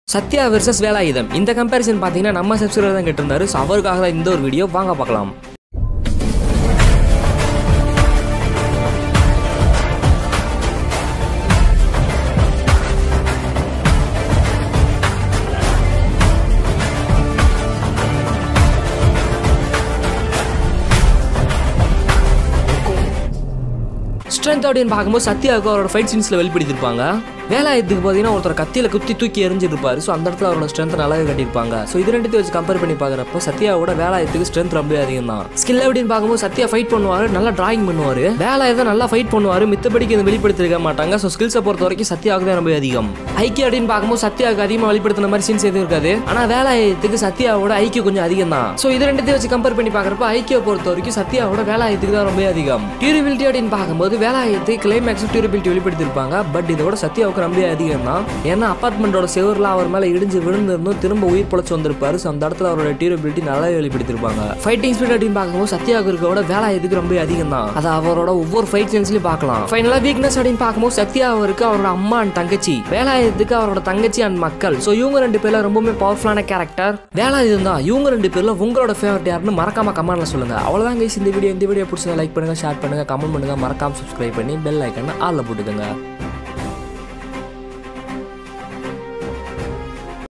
Sathya versus Velayutham இந்த comparison பார்த்தீங்கன்னா நம்ம சப்ஸ்கிரைபர் தான் கேட்டிருந்தாரு ஸோ அவருக்காக தான் இந்த ஒரு வீடியோ வாங்க பார்க்கலாம் ஸ்ட்ரென்த் அப்படின்னு பார்க்கும்போது சத்யாவுக்கு அவரோட ஃபைட் சீன்ஸில் வெளிப்படுத்திருப்பாங்க வேலாயுதத்துக்கு பார்த்தீங்கன்னா ஒருத்தர் கத்தியில் குத்தி தூக்கி எரிஞ்சிருப்பாரு ஸோ அந்த இடத்துல அவரோட ஸ்ட்ரென்த் நல்லாவே கட்டியிருப்பாங்க ஸோ இது ரெண்டுத்தையும் வச்சு கம்பேர் பண்ணி பார்க்குறப்போ சத்யாவோட வேலாயுதத்துக்கு ஸ்ட்ரென்த் ரொம்ப அதிகம் தான் ஸ்கில் அப்படின்னு பார்க்கும்போது சத்யா ஃபைட் பண்ணுவார் நல்லா டிராயிங் பண்ணுவார் வேலாயுதம் நல்லா ஃபைட் பண்ணுவார் மித்தபடிக்கு இதை வெளிப்படுத்திருக்க மாட்டாங்க ஸோ ஸ்கில்ஸை பொறுத்த வரைக்கும் சத்யாவுக்கு தான் ரொம்ப அதிகம் ஐக்கிய அப்படின்னு பார்க்கும்போது சத்யாவுக்கு அதிகமாக வெளிப்படுத்தின மாதிரி சீன்ஸ் எதுவும் இருக்காது ஆனால் வேலாயுதத்துக்கு சத்யாவோட ஐக்கியம் கொஞ்சம் அதிகம் தான் ஸோ இது ரெண்டுத்தையும் வச்சு கம்பேர் பண்ணி பார்க்குறப்ப ஐக்கிய பொறுத்த வரைக்கும் சத்யாவோட வேலாயுதத்துக்கு தான் ரொம்ப அதிகம் டியூரபிலிட்டி அப்படின்னு பார்க்கும்போது வேலாயுதத்தை கிளைமேக்ஸ் டியூரபிலிட்டி வெளிப்படுத்திருப்பாங்க பட் இதோட சத்யாவுக்கு ரொம்ப அதிகம் தான் ஏன்னா அப்பார்ட்மெண்ட்டோட செவரில் அவர் மேலே இடிஞ்சு விழுந்திருந்தும் திரும்ப உயிர் பொழைச்சு வந்திருப்பாரு ஸோ அந்த இடத்துல அவரோட டியூரபிலிட்டி நல்லாவே வெளிப்படுத்திருப்பாங்க ஃபைட்டிங் ஸ்பீட் அப்படின்னு பார்க்கும்போது சத்யாவுக்கு இருக்கோட வேலாயுதத்துக்கு ரொம்ப அதிகம் தான் அதை அவரோட ஒவ்வொரு ஃபைட் சென்ஸ்லையும் பார்க்கலாம் ஃபைனலாக வீக்னஸ் அப்படின்னு பார்க்கும்போது சத்யா அவருக்கு அவரோட அம்மா அண்ட் தங்கச்சி வேலாயுதத்துக்கு அவரோட தங்கச்சி அண்ட் மக்கள் ஸோ இவங்க ரெண்டு பேர்ல ரொம்பவுமே பவர்ஃபுல்லான கேரக்டர் வேலாயுதம் தான் இவங்க ரெண்டு பேர்ல உங்களோட ஃபேவரட் யாருன்னு மறக்காம கமெண்ட்ல சொல்லுங்க அவ்வளவுதான் guys இந்த வீடியோ இந்த வீடியோ பிடிச்சதை லைக் பண்ணுங்க ஷேர் பண்ணுங்க கமெண்ட் பண்ணுங்க மறக்காம சப்ஸ்கிரைப் பண்ணி பெல் ஐக்கனை ஆல்ல போட்டுக்கோங்க